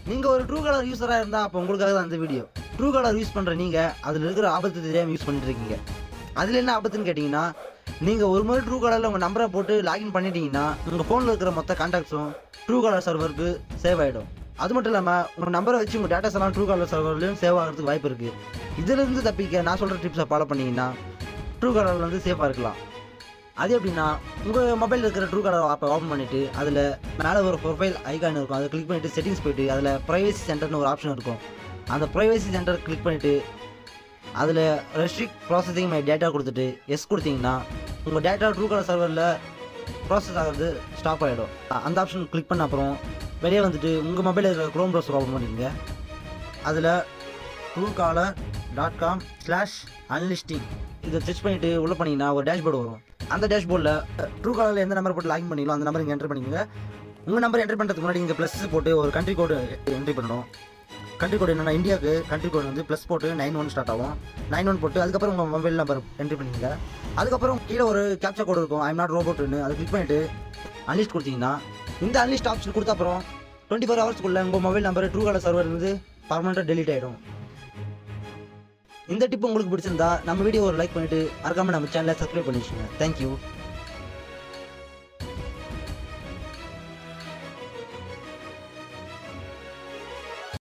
நீங்கள் ஒரு true colour யூஸராக இருந்தால் அப்போ உங்களுக்காக தான் அந்த வீடியோ ட்ரூ கலர் யூஸ் பண்ணுற நீங்கள் அதில் இருக்கிற ஆபத்து தெரியாமல் யூஸ் பண்ணிட்டு இருக்கீங்க அதில் என்ன ஆபத்துன்னு கேட்டிங்கன்னா நீங்கள் ஒரு முறை ட்ரூ கலரில் உங்கள் நம்பரை போட்டு லாகின் பண்ணிட்டீங்கன்னா உங்கள் ஃபோனில் இருக்கிற மொத்த கான்டாக்ட்ஸும் ட்ரூ கலர் சர்வருக்கு சேவ் ஆகிடும் அது மட்டும் இல்லாமல் உங்கள் நம்பரை வச்சு உங்கள் டேட்டாஸ் எல்லாம் ட்ரூ கலர் சர்வர்லையும் சேவ் ஆகிறதுக்கு வாய்ப்பு இருக்குது இதிலிருந்து தப்பிக்க நான் சொல்கிற டிப்ஸை ஃபாலோ பண்ணீங்கன்னா ட்ரூ கலரில் வந்து சேஃபாக இருக்கலாம் அது எப்படின்னா உங்கள் மொபைலில் இருக்கிற ட்ரூ கலர் ஆப்பை ஓப்பன் பண்ணிவிட்டு அதில் மேலே ஒரு ப்ரொஃபைல் ஐகான் இருக்கும் அதை கிளிக் பண்ணிவிட்டு செட்டிங்ஸ் போயிட்டு அதில் ப்ரைவசி சென்டர்னு ஒரு ஆப்ஷன் இருக்கும் அந்த ப்ரைவசி சென்டர் கிளிக் பண்ணிவிட்டு அதில் ரெஸ்ட்ரிக்ட் ப்ராசஸிங் மை டேட்டா கொடுத்துட்டு எஸ் கொடுத்தீங்கன்னா உங்கள் டேட்டா ட்ரூ கலர் சர்வரில் ப்ராசஸ் ஆகிறது ஸ்டாப் ஆகிடும் அந்த ஆப்ஷன் கிளிக் பண்ண அப்புறம் வெளியே வந்துட்டு உங்கள் மொபைலில் இருக்கிற க்ரோம் ப்ரௌசர் ஓப்பன் பண்ணிக்கோங்க அதில் Truecaller dot com slash unlisting இதை சர்ச் பண்ணிவிட்டு உள்ளே பண்ணிங்கன்னா ஒரு டேஷ்போர்டு வரும் அந்த டேஷ்போர்டில் ட்ரூ காலரில் எந்த நம்பர் போட்டு லாகின் பண்ணிக்கலாம் அந்த நம்பர் இங்கே என்ட்ரு பண்ணிக்கோங்க உங்கள் நம்பர் என்ட்ரு பண்ணுறதுக்கு முன்னாடி இங்கே ப்ளஸ் போட்டு ஒரு கண்ட்ரி கோடு என்ட்ரி பண்ணணும் கண்ட்ரி கோடு என்னன்னா இந்தியாவுக்கு கண்ட்ரி கோடு வந்து ப்ளஸ் போட்டு நைன் ஒன் ஸ்டார்ட் ஆகும் நைன் ஒன் போட்டு அதுக்கப்புறம் உங்கள் மொபைல் நம்பர் என்ட்ரி பண்ணிக்கங்க அதுக்கப்புறம் கீழே ஒரு கேப்சா கோடு இருக்கும் ஐம் நாட் ரோபோட்னு அதை கிளிக் பண்ணிட்டு அன்லிஸ்ட் கொடுத்தீங்கன்னா இந்த அன்லிஸ்ட் ஆப்ஷன் கொடுத்த அப்புறம் டுவெண்ட்டி ஃபோர் ஹவர்ஸ்க்குள்ள உங்கள் mobile number Truecaller server இருந்து பர்மனெண்ட்டாக டெலீட் ஆகிடும் இந்த டிப் உங்களுக்கு பிடிச்சிருந்தா நம்ம வீடியோ ஒரு லைக் பண்ணிட்டு மறக்காம நம்ம சேனலை சப்ஸ்கிரைப் பண்ணி வச்சுங்க தேங்க்யூ